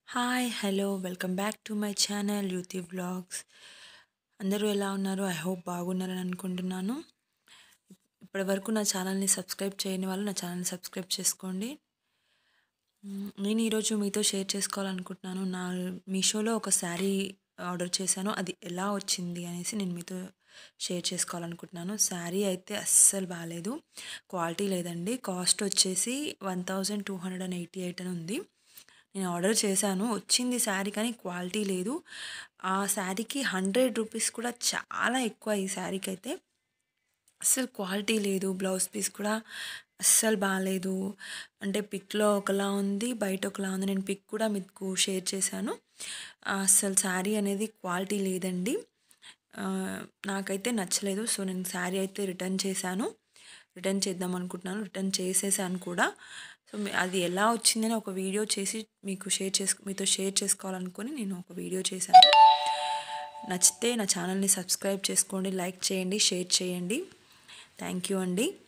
hi hello welcome back to my channel Yuthi vlogs అందరూ ఎలా ఉన్నారు ఐ హోప్ బాగున్నారని అనుకుంటున్నాను ఇప్పటి వరకు నా ఛానల్ని సబ్స్క్రైబ్ చేయని వాళ్ళు నా ఛానల్ని సబ్స్క్రైబ్ చేసుకోండి మ్, నేను ఈరోజు మీతో షేర్ చేసుకోవాలనుకుంటున్నాను నా మీషోలో ఒక శారీ ఆర్డర్ చేశాను అది ఎలా వచ్చింది అనేసి నేను మీతో షేర్ చేసుకోవాలనుకుంటున్నాను శారీ అయితే అస్సలు బాగాలేదు క్వాలిటీ లేదండి కాస్ట్ వచ్చేసి one thousand two hundred and eighty eight అని ఉంది నేను ఆర్డర్ చేశాను వచ్చింది శారీ కానీ క్వాలిటీ లేదు ఆ శారీకి హండ్రెడ్ రూపీస్ కూడా చాలా ఎక్కువ ఈ శారీకి అయితే అస్సలు క్వాలిటీ లేదు బ్లౌజ్ పీస్ కూడా అస్సలు బాగాలేదు అంటే పిక్లో ఒకలా ఉంది బయట ఒకలా ఉంది నేను పిక్ కూడా మీకు షేర్ చేశాను అస్సలు శారీ అనేది క్వాలిటీ లేదండి ఆ, నాకైతే నచ్చలేదు సో నేను శారీ అయితే రిటర్న్ చేశాను రిటర్న్ చేద్దాం అనుకుంటున్నాను రిటర్న్ చేసేసాను కూడా సో మీ- అది ఎలా వచ్చిందని ఒక వీడియో చేసి మీకు షేర్ చేసు మీతో షేర్ చేసుకోవాలనుకొని నేను ఒక వీడియో చేశాను నచ్చితే నా ఛానల్ని సబ్స్క్రైబ్ చేసుకోండి లైక్ చేయండి షేర్ చేయండి థ్యాంక్ యూ అండి